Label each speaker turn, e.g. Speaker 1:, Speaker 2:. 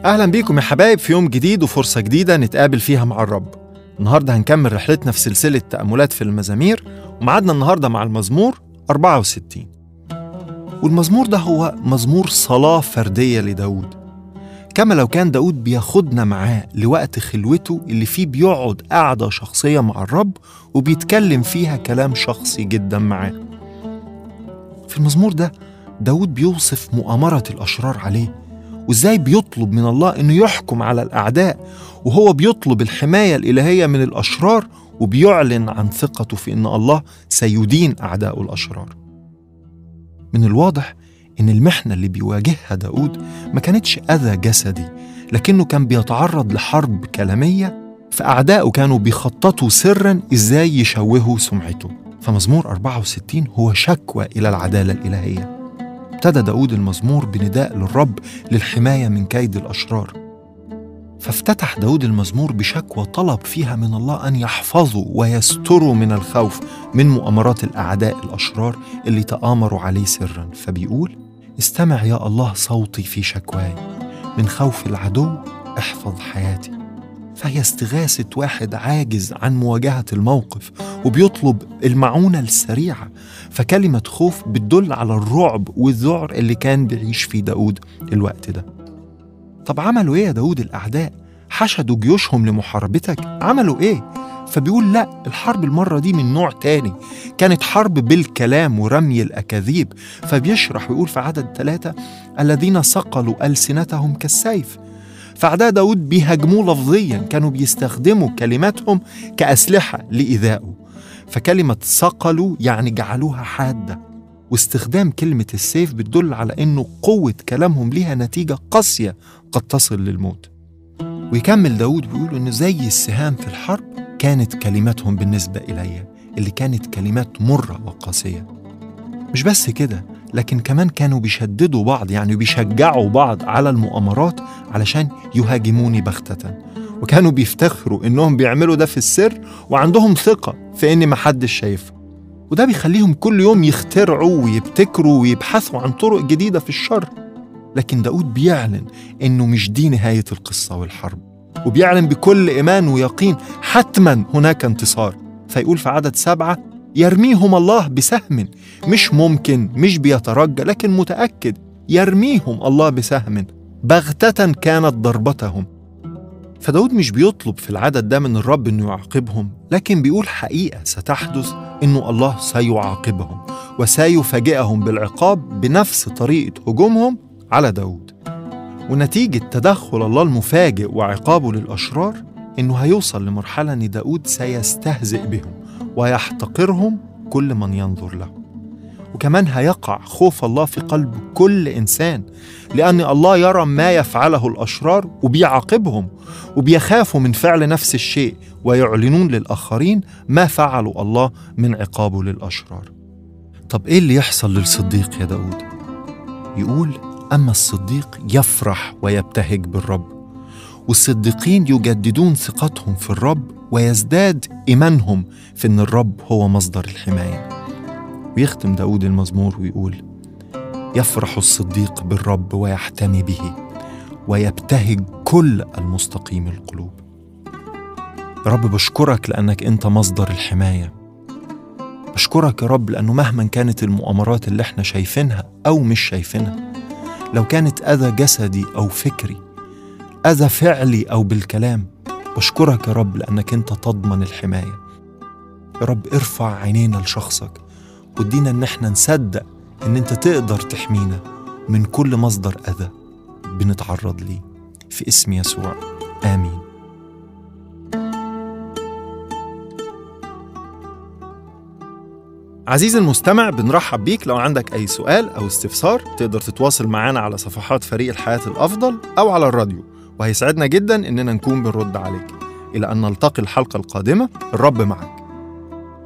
Speaker 1: أهلا بيكم يا حبايب في يوم جديد وفرصة جديدة نتقابل فيها مع الرب النهاردة هنكمل رحلتنا في سلسلة تأملات في المزامير ومعادنا النهاردة مع المزمور 64 والمزمور ده هو مزمور صلاة فردية لداود كما لو كان داود بياخدنا معاه لوقت خلوته اللي فيه بيقعد قعدة شخصية مع الرب وبيتكلم فيها كلام شخصي جدا معاه في المزمور ده داود بيوصف مؤامرة الأشرار عليه وإزاي بيطلب من الله إنه يحكم على الأعداء وهو بيطلب الحماية الإلهية من الأشرار وبيعلن عن ثقته في إن الله سيدين أعداء الأشرار من الواضح إن المحنة اللي بيواجهها داود ما كانتش أذى جسدي لكنه كان بيتعرض لحرب كلامية فأعداؤه كانوا بيخططوا سرا إزاي يشوهوا سمعته فمزمور 64 هو شكوى إلى العدالة الإلهية ابتدى داود المزمور بنداء للرب للحماية من كيد الأشرار فافتتح داود المزمور بشكوى طلب فيها من الله أن يحفظوا ويستروا من الخوف من مؤامرات الأعداء الأشرار اللي تآمروا عليه سرا فبيقول استمع يا الله صوتي في شكواي من خوف العدو احفظ حياتي فهي استغاثة واحد عاجز عن مواجهة الموقف وبيطلب المعونة السريعة فكلمة خوف بتدل على الرعب والذعر اللي كان بيعيش فيه داود الوقت ده طب عملوا ايه يا داود الأعداء؟ حشدوا جيوشهم لمحاربتك؟ عملوا ايه؟ فبيقول لا الحرب المرة دي من نوع تاني كانت حرب بالكلام ورمي الأكاذيب فبيشرح ويقول في عدد ثلاثة الذين صقلوا ألسنتهم كالسيف فأعداء داود بيهاجموه لفظيا كانوا بيستخدموا كلماتهم كأسلحة لإيذائه فكلمة صقلوا يعني جعلوها حادة واستخدام كلمة السيف بتدل على إنه قوة كلامهم ليها نتيجة قاسية قد تصل للموت ويكمل داود بيقول إنه زي السهام في الحرب كانت كلماتهم بالنسبة إلي اللي كانت كلمات مرة وقاسية مش بس كده لكن كمان كانوا بيشددوا بعض يعني بيشجعوا بعض على المؤامرات علشان يهاجموني بغتة وكانوا بيفتخروا إنهم بيعملوا ده في السر وعندهم ثقة في إن محدش شايفهم وده بيخليهم كل يوم يخترعوا ويبتكروا ويبحثوا عن طرق جديدة في الشر لكن داود بيعلن إنه مش دي نهاية القصة والحرب وبيعلن بكل إيمان ويقين حتما هناك انتصار فيقول في عدد سبعة يرميهم الله بسهم مش ممكن مش بيترجى لكن متأكد يرميهم الله بسهم بغتة كانت ضربتهم فداود مش بيطلب في العدد ده من الرب انه يعاقبهم لكن بيقول حقيقة ستحدث انه الله سيعاقبهم وسيفاجئهم بالعقاب بنفس طريقة هجومهم على داود ونتيجة تدخل الله المفاجئ وعقابه للأشرار إنه هيوصل لمرحلة إن داود سيستهزئ بهم ويحتقرهم كل من ينظر له وكمان هيقع خوف الله في قلب كل إنسان لأن الله يرى ما يفعله الأشرار وبيعاقبهم وبيخافوا من فعل نفس الشيء ويعلنون للآخرين ما فعلوا الله من عقابه للأشرار طب إيه اللي يحصل للصديق يا داود؟ يقول أما الصديق يفرح ويبتهج بالرب والصديقين يجددون ثقتهم في الرب ويزداد إيمانهم في أن الرب هو مصدر الحماية ويختم داود المزمور ويقول يفرح الصديق بالرب ويحتمي به ويبتهج كل المستقيم القلوب يا رب بشكرك لأنك أنت مصدر الحماية بشكرك يا رب لأنه مهما كانت المؤامرات اللي احنا شايفينها أو مش شايفينها لو كانت أذى جسدي أو فكري أذى فعلي أو بالكلام بشكرك يا رب لأنك أنت تضمن الحماية يا رب ارفع عينينا لشخصك وادينا إن احنا نصدق إن أنت تقدر تحمينا من كل مصدر أذى بنتعرض ليه في اسم يسوع آمين عزيزي المستمع بنرحب بيك لو عندك أي سؤال أو استفسار تقدر تتواصل معنا على صفحات فريق الحياة الأفضل أو على الراديو وهيسعدنا جدا إننا نكون بنرد عليك إلى أن نلتقي الحلقة القادمة الرب معك